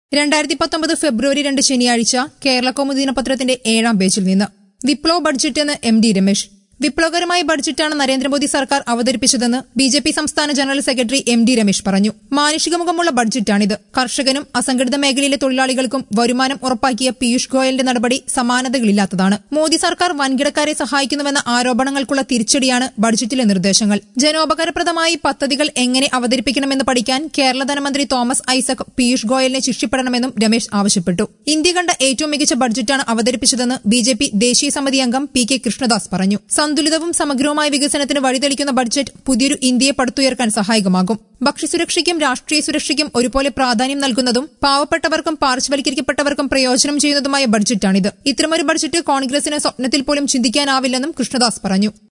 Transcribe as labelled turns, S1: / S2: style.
S1: രണ്ടായിരത്തി പത്തൊമ്പത് ഫെബ്രുവരി രണ്ട് ശനിയാഴ്ച കേരള കൗമുദി ദിനപത്രത്തിന്റെ ഏഴാം പേജിൽ നിന്ന് വിപ്ലവ് ബഡ്ജറ്റ് എന്ന് എം ഡി രമേശ് വിപ്ലവകരമായ ബഡ്ജറ്റാണ് നരേന്ദ്രമോദി സർക്കാർ അവതരിപ്പിച്ചതെന്ന് ബി ജെ പി സംസ്ഥാന general secretary M D Ramesh പറഞ്ഞു മാനുഷിക മുഖമുള്ള ബഡ്ജറ്റാണിത് കർഷകനും അസംഘടിത മേഖലയിലെ തൊഴിലാളികൾക്കും വരുമാനം ഉറപ്പാക്കിയ പീയൂഷ് ഗോയലിന്റെ നടപടി സമാനതകളില്ലാത്തതാണ് മോദി സർക്കാർ വൻകിടക്കാരെ സഹായിക്കുന്നുവെന്ന ആരോപണങ്ങൾക്കുള്ള തിരിച്ചടിയാണ് ബഡ്ജറ്റിലെ നിർദ്ദേശങ്ങൾ ജനോപകാരപ്രദമായി പദ്ധതികൾ എങ്ങനെ അവതരിപ്പിക്കണമെന്ന് പഠിക്കാൻ കേരള ധനമന്ത്രി തോമസ് ഐസക് പീയൂഷ് ഗോയലിനെ ശിക്ഷിപ്പെടണമെന്നും രമേശ് ആവശ്യപ്പെട്ടു ഇന്ത്യ കണ്ട ഏറ്റവും മികച്ച ബഡ്ജറ്റാണ് അവതരിപ്പിച്ചതെന്ന് ബി ജെ പി ദേശീയ സമിതി അംഗം പി കെ കൃഷ്ണദാസ് പറഞ്ഞു സന്തുലിതവും സമഗ്രവുമായ വികസനത്തിന് വഴിതെളിക്കുന്ന ബഡ്ജറ്റ് പുതിയൊരു ഇന്ത്യയെ പടുത്തുയർക്കാൻ സഹായകമാകും ഭക്ഷ്യസുരക്ഷയ്ക്കും രാഷ്ട്രീയ സുരക്ഷയ്ക്കും ഒരുപോലെ പ്രാധാന്യം നൽകുന്നതും പാവപ്പെട്ടവർക്കും പാർശ്വവൽക്കരിക്കപ്പെട്ടവർക്കും പ്രയോജനം ചെയ്യുന്നതുമായ ബഡ്ജറ്റാണിത് ഇത്തരമൊരു ബഡ്ജറ്റ് കോൺഗ്രസിന് സ്വപ്നത്തിൽ പോലും ചിന്തിക്കാനാവില്ലെന്നും കൃഷ്ണദാസ് പറഞ്ഞു